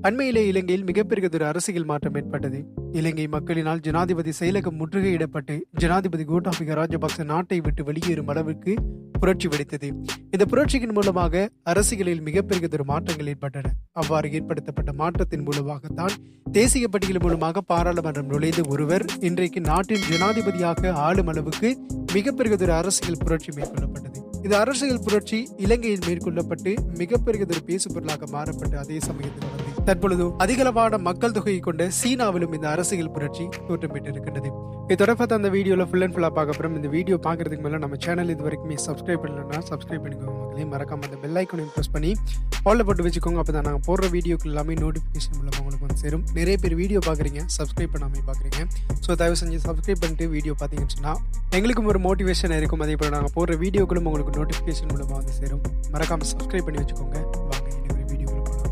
அண்மையிலே இலங்கையில் மிகப்பெரியதொரு அரசியல் மாற்றம் ஏற்பட்டது இலங்கை மக்களினால் ஜனாதிபதி செயலகம் முற்றுகையிடப்பட்டு ஜனாதிபதி கோட்டாபிக ராஜபக்ச நாட்டை விட்டு வெளியேறும் அளவுக்கு புரட்சி வெடித்தது இந்த புரட்சியின் மூலமாக அரசியலில் மிகப்பெரியதொரு மாற்றங்கள் ஏற்பட்டன அவ்வாறு ஏற்படுத்தப்பட்ட மாற்றத்தின் மூலமாகத்தான் தேசிய பட்டியல் மூலமாக பாராளுமன்றம் நுழைந்த ஒருவர் இன்றைக்கு நாட்டின் ஜனாதிபதியாக ஆளும் அளவுக்கு மிகப்பெரியதொரு அரசியல் புரட்சி மேற்கொள்ளப்பட்டது இந்த அரசியல் புரட்சி இலங்கையில் மேற்கொள்ளப்பட்டு மிகப்பெரியதொரு பேசு பொருளாக மாறப்பட்ட அதே சமயத்தில் வந்து தற்பொழுது அதிகளவான மக்கள் தொகையை கொண்ட சீனாவிலும் இந்த அரசியல் புரட்சி தோற்றம் பெற்றிருக்கின்றது இது தொடர்பாக அந்த வீடியோல ஃபுல் அண்ட் ஃபுல்லா பார்க்க போறோம் இந்த வீடியோ பார்க்கறதுக்கு மேல நம்ம சேனல் இது வரைக்குமே சப்ஸ்கிரைப் பண்ணலன்னா சப்ஸ்கிரைப் பண்ணிக்கோங்க மக்களே மறக்காம அந்த பெல் ஐக்கனையும் ப்ரெஸ் பண்ணி ஆல்ல போட்டு வச்சுக்கோங்க அப்பதான் நாங்கள் போடுற வீடியோக்கு எல்லாமே நோட்டிஃபிகேஷன் மூலமா உங்களுக்கு வந்து சேரும் நிறைய பேர் வீடியோ பார்க்குறீங்க சப்ஸ்கிரைப் பண்ணாமல் பார்க்குறீங்க ஸோ தயவு செஞ்சு சப்ஸ்கிரைப் பண்ணிட்டு வீடியோ பார்த்தீங்கன்னு சொன்னா எங்களுக்கும் ஒரு மோட்டிவேஷன் இருக்கும் அதே போல் நாங்கள் போடுற வீடியோக்களும் உங்களுக்கு நோட்டிஃபிகேஷன் மூலமாக வந்து சேரும் மறக்காம சப்ஸ்கிரைப் பண்ணி வச்சுக்கோங்க வாங்க இன்னொரு வீடியோக்குள்ள போகலாம்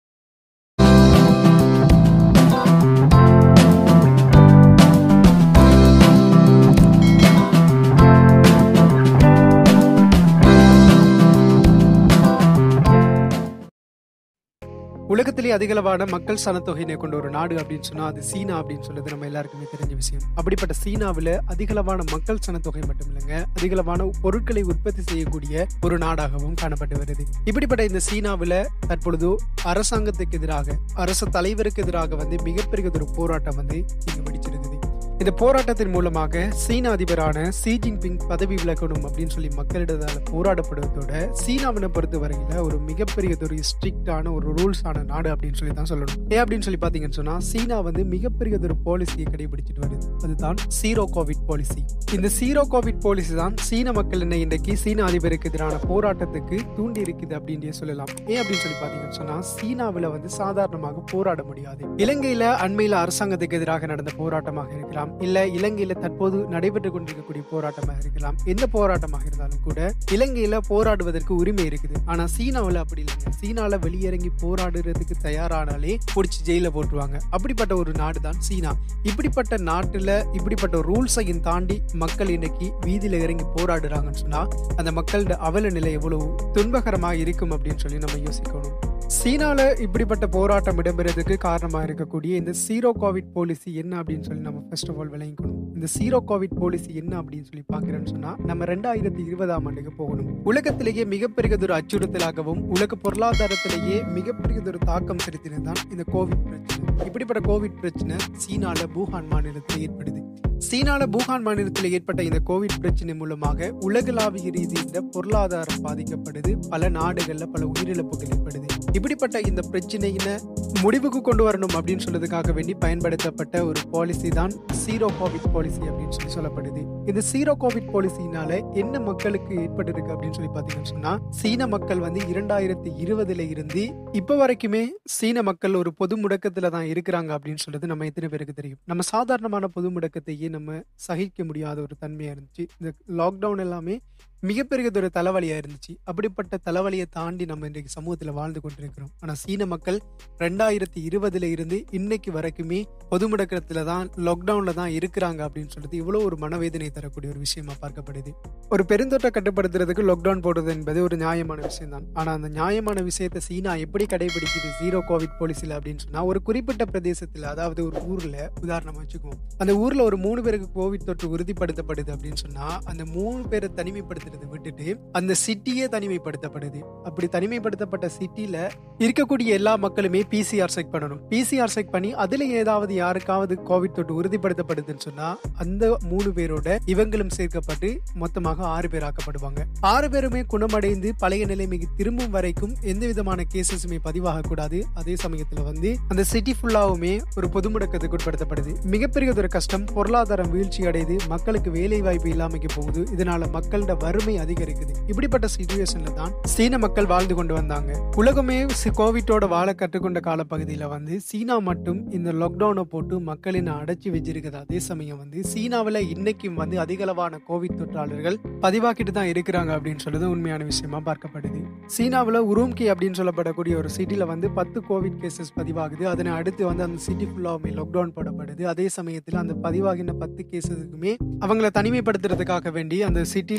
உலகத்திலே அதிகளவான மக்கள் சனத்தொகையினை கொண்ட ஒரு நாடு அப்படின்னு சொன்னா அது சீனா அப்படின்னு சொல்றது நம்ம எல்லாருக்குமே தெரிஞ்ச விஷயம் அப்படிப்பட்ட சீனாவில் அதிகளவான மக்கள் சனத்தொகை மட்டும் இல்லைங்க அதிகளவான பொருட்களை உற்பத்தி செய்யக்கூடிய ஒரு நாடாகவும் காணப்பட்டு வருது இப்படிப்பட்ட இந்த சீனாவில் தற்பொழுது அரசாங்கத்துக்கு எதிராக அரசு தலைவருக்கு எதிராக வந்து மிகப்பெரிய ஒரு போராட்டம் வந்து இங்கு வெடிச்சிருக்குது இந்த போராட்டத்தின் மூலமாக சீன அதிபரான ஷி ஜின்பிங் பதவி விலகணும் அப்படின்னு சொல்லி மக்களிடத்தால போராடப்படுவதோட சீனாவினை பொறுத்த வரையில ஒரு மிகப்பெரிய ஒரு ஸ்ட்ரிக்டான ஒரு ரூல்ஸ் ஆன நாடு அப்படின்னு சொல்லி தான் சொல்லணும் ஏன் அப்படின்னு சொல்லி பாத்தீங்கன்னு சொன்னா சீனா வந்து மிகப்பெரிய ஒரு பாலிசியை கடைபிடிச்சிட்டு வருது அதுதான் சீரோ கோவிட் பாலிசி இந்த சீரோ கோவிட் பாலிசி தான் சீன மக்கள் என்ன இன்றைக்கு சீன அதிபருக்கு எதிரான போராட்டத்துக்கு தூண்டி இருக்குது அப்படின்றே சொல்லலாம் ஏன் அப்படின்னு சொல்லி பாத்தீங்கன்னு சொன்னா சீனாவில் வந்து சாதாரணமாக போராட முடியாது இலங்கையில அண்மையில அரசாங்கத்துக்கு எதிராக நடந்த போராட்டமாக இருக்கலாம் இல்ல இலங்கையில தற்போது நடைபெற்றுக் கொண்டிருக்கக்கூடிய போராட்டமாக இருக்கலாம் எந்த போராட்டமாக இருந்தாலும் கூட இலங்கையில போராடுவதற்கு உரிமை இருக்குது ஆனா சீனாவில் அப்படி இல்லைங்க சீனால வெளியிறங்கி போராடுறதுக்கு தயாரானாலே பிடிச்சி ஜெயில போட்டுருவாங்க அப்படிப்பட்ட ஒரு நாடு தான் சீனா இப்படிப்பட்ட நாட்டுல இப்படிப்பட்ட ரூல்ஸையும் தாண்டி மக்கள் இன்னைக்கு வீதியில இறங்கி போராடுறாங்கன்னு சொன்னா அந்த மக்களோட அவல நிலை எவ்வளவு துன்பகரமா இருக்கும் அப்படின்னு சொல்லி நம்ம யோசிக்கணும் சீனால இப்படிப்பட்ட போராட்டம் இடம்பெறதுக்கு காரணமா இருக்கக்கூடிய இந்த சீரோ கோவிட் பாலிசி என்ன அப்படின்னு சொல்லி நம்ம ஃபர்ஸ்ட் ஆஃப் ஆல் விளங்கிக்கணும் இந்த சீரோ கோவிட் பாலிசி என்ன அப்படின்னு சொல்லி பாக்குறேன்னு சொன்னா நம்ம ரெண்டாயிரத்தி இருபதாம் ஆண்டுக்கு போகணும் உலகத்திலேயே மிகப்பெரியதொரு அச்சுறுத்தலாகவும் உலக பொருளாதாரத்திலேயே மிகப்பெரியதொரு தாக்கம் செலுத்தினதுதான் இந்த கோவிட் பிரச்சனை இப்படிப்பட்ட கோவிட் பிரச்சனை சீனால பூஹான் மாநிலத்தில் ஏற்படுது சீனால பூகான் மாநிலத்தில் ஏற்பட்ட இந்த கோவிட் பிரச்சனை மூலமாக உலகளாவிய ரீதியில் பொருளாதாரம் பாதிக்கப்படுது பல நாடுகள்ல பல உயிரிழப்புகள் ஏற்படுது இப்படிப்பட்ட இந்த பிரச்சனையில முடிவுக்கு கொண்டு வரணும் அப்படின்னு சொல்றதுக்காக வேண்டி பயன்படுத்தப்பட்ட ஒரு பாலிசி தான் சீரோ கோவிட் பாலிசி அப்படின்னு சொல்லி சொல்லப்படுது இந்த சீரோ கோவிட் பாலிசினால என்ன மக்களுக்கு ஏற்பட்டிருக்கு அப்படின்னு சொல்லி பாத்தீங்கன்னு சொன்னா சீன மக்கள் வந்து இரண்டாயிரத்தி இருபதுல இருந்து இப்ப வரைக்குமே சீன மக்கள் ஒரு பொது முடக்கத்துல தான் இருக்கிறாங்க அப்படின்னு சொல்றது நம்ம எத்தனை பேருக்கு தெரியும் நம்ம சாதாரணமான பொது முடக்கத்தையே நம்ம சகிக்க முடியாத ஒரு தன்மையா இருந்துச்சு இந்த லாக்டவுன் எல்லாமே மிகப்பெரிய ஒரு தலைவலியா இருந்துச்சு அப்படிப்பட்ட தலைவலியை தாண்டி நம்ம இன்றைக்கு சமூகத்துல வாழ்ந்து கொண்டிருக்கிறோம் ஆனா சீன மக்கள் ரெண்டாயிரத்தி இருபதுல இருந்து இன்னைக்கு வரைக்குமே பொது முடக்கத்துல தான் லாக்டவுன்ல தான் இருக்கிறாங்க அப்படின்னு சொல்றது இவ்வளவு ஒரு மனவேதனை தரக்கூடிய ஒரு விஷயமா பார்க்கப்படுது ஒரு பெருந்தொற்றை கட்டுப்படுத்துறதுக்கு லாக்டவுன் போடுறது என்பது ஒரு நியாயமான விஷயம் தான் ஆனா அந்த நியாயமான விஷயத்தை சீனா எப்படி கடைபிடிக்குது ஜீரோ கோவிட் பாலிசில அப்படின்னு சொன்னா ஒரு குறிப்பிட்ட பிரதேசத்துல அதாவது ஒரு ஊர்ல உதாரணமா வச்சுக்குவோம் அந்த ஊர்ல ஒரு மூணு பேருக்கு கோவிட் தொற்று உறுதிப்படுத்தப்படுது அப்படின்னு சொன்னா அந்த மூணு பேரை தனிமைப்படுத்துறதை விட்டுட்டு அந்த சிட்டியே தனிமைப்படுத்தப்படுது அப்படி தனிமைப்படுத்தப்பட்ட சிட்டில இருக்கக்கூடிய எல்லா மக்களுமே பிசிஆர் செக் பண்ணணும் பிசிஆர் செக் பண்ணி அதுல ஏதாவது யாருக்காவது கோவிட் தொற்று உறுதிப்படுத்தப்படுதுன்னு சொன்னா அந்த மூணு பேரோட இவங்களும் சேர்க்கப்பட்டு மொத்தமாக ஆறு பேர் ஆக்கப்படுவாங்க ஆறு பேருமே குணமடைந்து பழைய நிலைமைக்கு திரும்பும் வரைக்கும் எந்த விதமான கேசஸுமே பதிவாக கூடாது அதே சமயத்துல வந்து அந்த சிட்டி ஃபுல்லாவுமே ஒரு பொது முடக்கத்துக்கு உட்படுத்தப்படுது மிகப்பெரிய ஒரு கஷ்டம் பொருளாதாரம் வீழ்ச்சி அடையுது மக்களுக்கு வேலை வாய்ப்பு இல்லாமைக்கு போகுது இதனால மக்களோட வறுமை அதிகரிக்குது இப்படிப்பட்ட சுச்சுவேஷன்ல தான் சீன மக்கள் வாழ்ந்து கொண்டு வந்தாங்க உலகமே சி- கோவிட்டோட வாழ கற்றுக்கொண்ட காலப்பகுதியில வந்து சீனா மட்டும் இந்த லாக்டவுனை போட்டு மக்களின் அடைச்சி வச்சிருக்குது அதே சமயம் வந்து சீனாவில் இன்னைக்கும் வந்து அதிகளவான கோவிட் தொற்றாளர்கள் பதிவாக்கிட்டு தான் இருக்கிறாங்க அப்படின்னு சொல்றது உண்மையான விஷயமா பார்க்கப்படுது சீனாவில் உரும்கி அப்படின்னு சொல்லப்படக்கூடிய ஒரு சிட்டில வந்து பத்து கோவிட் கேசஸ் பதிவாகுது அதனை அடுத்து வந்து அந்த சிட்டி ஃபுல்லாவுமே லாக்டவுன் போடப்படுது அதே சமயத்தில் அந்த பதிவாகின பத்து கேசஸுக்குமே அவங்கள தனிமைப்படுத்துறதுக்காக வேண்டி அந்த சிட்டியில் இருக்கக்கூடிய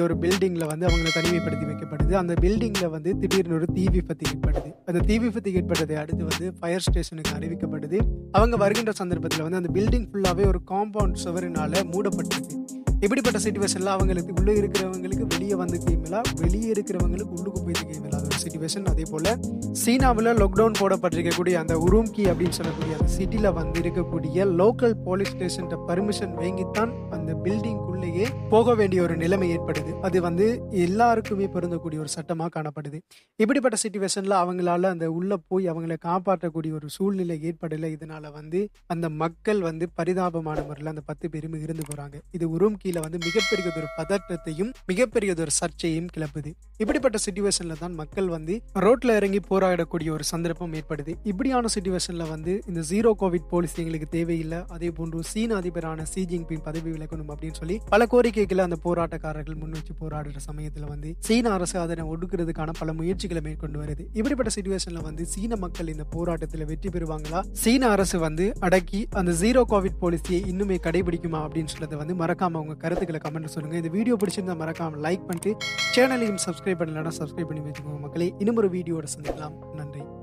ஒரு பில்டிங்ல வந்து அவங்களை தனிமைப்படுத்தி வைக்கப்படுது அந்த பில்டிங்ல வந்து திடீர்னு ஒரு தீ விபத்து ஏற்படுது அந்த தீ விபத்து ஏற்பட்டதை அடுத்து வந்து ஃபயர் ஸ்டேஷனுக்கு அறிவிக்கப்படுது அவங்க வருகின்ற சந்தர்ப்பத்தில் வந்து அந்த பில்டிங் ஃபுல்லாவே ஒரு காம்பவுண்ட் சுவரினால மூடப்பட்டிருக்கு இப்படிப்பட்ட சுச்சுவேஷன்ல அவங்களுக்கு உள்ள இருக்கிறவங்களுக்கு வெளியே வந்து கேமலா வெளியே இருக்கிறவங்களுக்கு உள்ளுக்கு போய் கேமலா அது ஒரு சுச்சுவேஷன் அதே போல சீனாவில் லாக்டவுன் போடப்பட்டிருக்கக்கூடிய அந்த உரும்கி அப்படின்னு சொல்லக்கூடிய அந்த சிட்டில வந்து இருக்கக்கூடிய லோக்கல் போலீஸ் ஸ்டேஷன் பர்மிஷன் வாங்கித்தான் அந்த பில்டிங்குள்ளேயே போக வேண்டிய ஒரு நிலைமை ஏற்படுது அது வந்து எல்லாருக்குமே பொருந்தக்கூடிய ஒரு சட்டமா காணப்படுது இப்படிப்பட்ட சுச்சுவேஷன்ல அவங்களால அந்த உள்ள போய் அவங்களை காப்பாற்றக்கூடிய ஒரு சூழ்நிலை ஏற்படலை இதனால வந்து அந்த மக்கள் வந்து பரிதாபமான முறையில் அந்த பத்து பேரும் இருந்து போறாங்க இது உரும்கியில வந்து மிகப்பெரியதொரு பதற்றத்தையும் மிகப்பெரியதொரு சர்ச்சையும் கிளப்புது இப்படிப்பட்ட சுச்சுவேஷன்ல தான் மக்கள் வந்து ரோட்ல இறங்கி போராடக்கூடிய ஒரு சந்தர்ப்பம் ஏற்படுது இப்படியான சுச்சுவேஷன்ல வந்து இந்த ஜீரோ கோவிட் பாலிசி எங்களுக்கு தேவையில்லை அதே போன்று சீன அதிபரான சி ஜின்பிங் பதவி விலகணும் அப்படின்னு சொல்லி பல கோரிக்கைகளை அந்த போராட்டக்காரர்கள் முன் வச்சு போராடுற சமயத்துல வந்து சீன அரசு அதனை ஒடுக்குறதுக்கான பல முயற்சிகளை மேற்கொண்டு வருது இப்படிப்பட்ட சுச்சுவேஷன்ல வந்து சீன மக்கள் இந்த போராட்டத்துல வெற்றி பெறுவாங்களா சீன அரசு வந்து அடக்கி அந்த ஜீரோ கோவிட் பாலிசியை இன்னுமே கடைபிடிக்குமா அப்படின்னு சொல்லதை வந்து மறக்காம உங்க கருத்துக்களை கமெண்ட் சொல்லுங்க இந்த வீடியோ பிடிச்சிருந்தா மறக்காம லைக் பண்ணிட்டு சேனலையும் சப்ஸ்கிரைப் பண்ணலன்னா சப்ஸ்கிரைப் பண்ணி வச்சுக்கோங்க மக்களே இன்னும் ஒரு வீடியோட சந்திக்கலாம் நன்றி